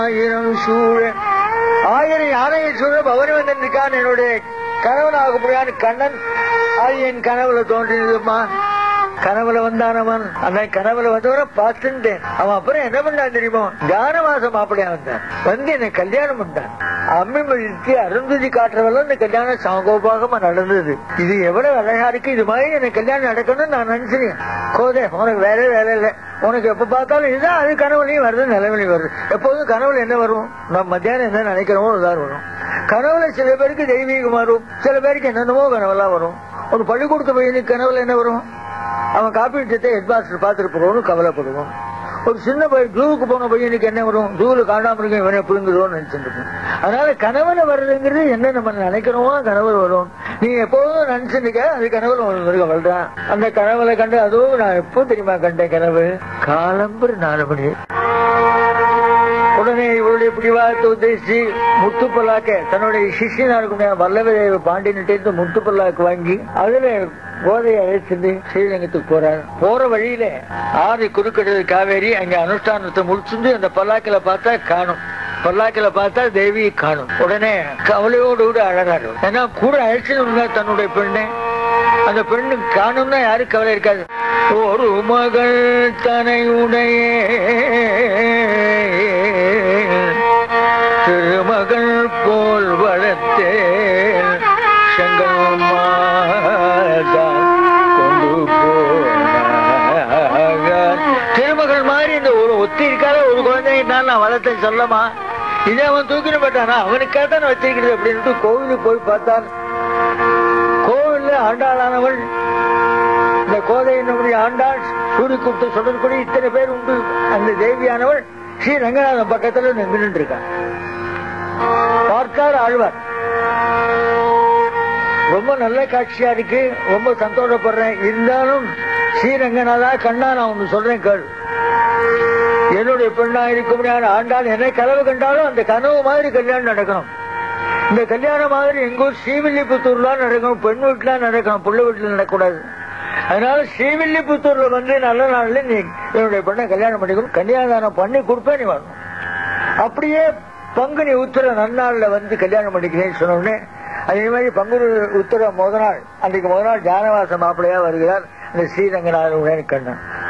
ஆயிரம் சூழ ஆயிரம் யானையை சூழ பவனி வந்திருக்கான் என்னுடைய கணவனாக முடியாது கண்ணன் அது என் கனவுல தோன்றினதுமா கனவுல வந்தானவன் அந்த கனவுல வந்தவன பார்த்துட்டேன் அவன் அப்புறம் என்ன பண்ணான் தெரியுமா கான மாசம் மாப்பிளையா வந்தான் வந்து என்னை கல்யாணம் பண்ணான் அம்மி மழித்து அருந்ததி காட்டுறவெல்லாம் இந்த கல்யாணம் சமகோபாகமா நடந்தது இது எவ்வளவு அழகா இருக்கு இது மாதிரி எனக்கு கல்யாணம் நடக்கணும்னு நான் நினைச்சேன் கோதே உனக்கு வேற வேலை இல்லை உனக்கு எப்ப பார்த்தாலும் இதுதான் அது கனவுலையும் வருது நிலவிலையும் வருது எப்போதும் கனவுல என்ன வரும் நம்ம மத்தியானம் என்ன நினைக்கிறோமோ அதுதான் வரும் கனவுல சில பேருக்கு தெய்வீகம் வரும் சில பேருக்கு என்னென்னமோ கனவெல்லாம் வரும் ஒரு பள்ளிக்கூடத்து பையனுக்கு கனவுல என்ன வரும் அவன் காப்பீட்டு திட்டத்தை ஹெட் மாஸ்டர் பார்த்துட்டு போறோம்னு கவலைப்படுவோம் ஒரு சின்ன பையன் ஜூவுக்கு போன பையனுக்கு என்ன வரும் ஜூவில் காண்டாம இருக்க இவனை புரிஞ்சுடுவோம்னு நினைச்சிட்டு இருப்போம். அதனால கனவுல வர்றதுங்கிறது என்ன நம்ம நினைக்கிறோமோ கனவுல வரும் நீ எப்போதும் நினைச்சுருக்க அது கனவுல வருக வல்றான் அந்த கனவுல கண்டு அதுவும் நான் எப்போ தெரியுமா கண்டேன் கனவு காலம்பர் நாலு மணி உடனே இவருடைய பிடிவாதத்தை உத்தேசிச்சு முத்து பல்லாக்க தன்னுடைய சிஷியனா இருக்கும் வல்லவதேவ பாண்டியன்ட்டு முத்து பல்லாக்கு வாங்கி அதுல கோதையை அழைச்சிட்டு ஸ்ரீரங்கத்துக்கு போறாரு போற வழியில ஆறு குறுக்கிடுறது காவேரி அங்க அனுஷ்டானத்தை முடிச்சுட்டு அந்த பல்லாக்கில பார்த்தா காணும் பல்லாக்கில பார்த்தா தேவி காணும் உடனே கவலையோடு கூட அழகாரு ஏன்னா கூட அழைச்சிட்டு இருந்தா தன்னுடைய பெண்ணை அந்த பெண்ணு காணும்னா யாரும் கவலை இருக்காது ஒரு மகள் தனையுடைய திருமகள் போல் வளர்த்தேன் செங்கல் மாதா கொண்டு போனார். திருமகள் மாதிரி இந்த ஒரு ஒத்தி இருக்காத ஒரு குழந்தையை நான் வளர்த்தேன் சொல்லமா இதை அவன் தூக்கிட்டு போயிட்டானா அவனுக்காக தான் வச்சிருக்கிறது அப்படின்ட்டு கோவிலுக்கு போய் பார்த்தான் கோவில்ல ஆண்டாளானவள் இந்த கோதை என்னுடைய ஆண்டாள் சூரிய கூப்பிட்டு சொல்லக்கூடிய இத்தனை பேர் உண்டு அந்த தேவியானவள் ஸ்ரீ ரங்கநாதன் பக்கத்துல நின்று இருக்கான் பார்த்தார் ஆழ்வார் ரொம்ப நல்ல காட்சியா இருக்கு ரொம்ப சந்தோஷப்படுறேன் இருந்தாலும் ஸ்ரீரங்கநாதா கண்ணா நான் ஒண்ணு சொல்றேன் கேள் என்னுடைய பெண்ணா இருக்க முடியாது ஆண்டாள் என்ன கனவு கண்டாலும் அந்த கனவு மாதிரி கல்யாணம் நடக்கணும் இந்த கல்யாணம் மாதிரி எங்கோ ஸ்ரீவில்லிபுத்தூர்ல நடக்கணும் பெண் வீட்டுல நடக்கணும் புள்ள வீட்டுல நடக்கக்கூடாது அதனால ஸ்ரீவில்லிபுத்தூர்ல வந்து நல்ல நாள்ல நீ என்னுடைய பெண்ணை கல்யாணம் பண்ணிக்கணும் கன்னியாதானம் பண்ணி கொடுப்பேன் நீ வரணும் அப்படியே பங்குனி உத்தர நன்னாள்ல வந்து கல்யாணம் பண்ணிக்கிறேன்னு சொன்ன உடனே அதே மாதிரி பங்குனி உத்தர முத நாள் அன்றைக்கு முத நாள் ஜானவாச மாப்பிள்ளையா வருகிறார் இந்த ஸ்ரீரங்கநாதன் உடனே கண்ணன்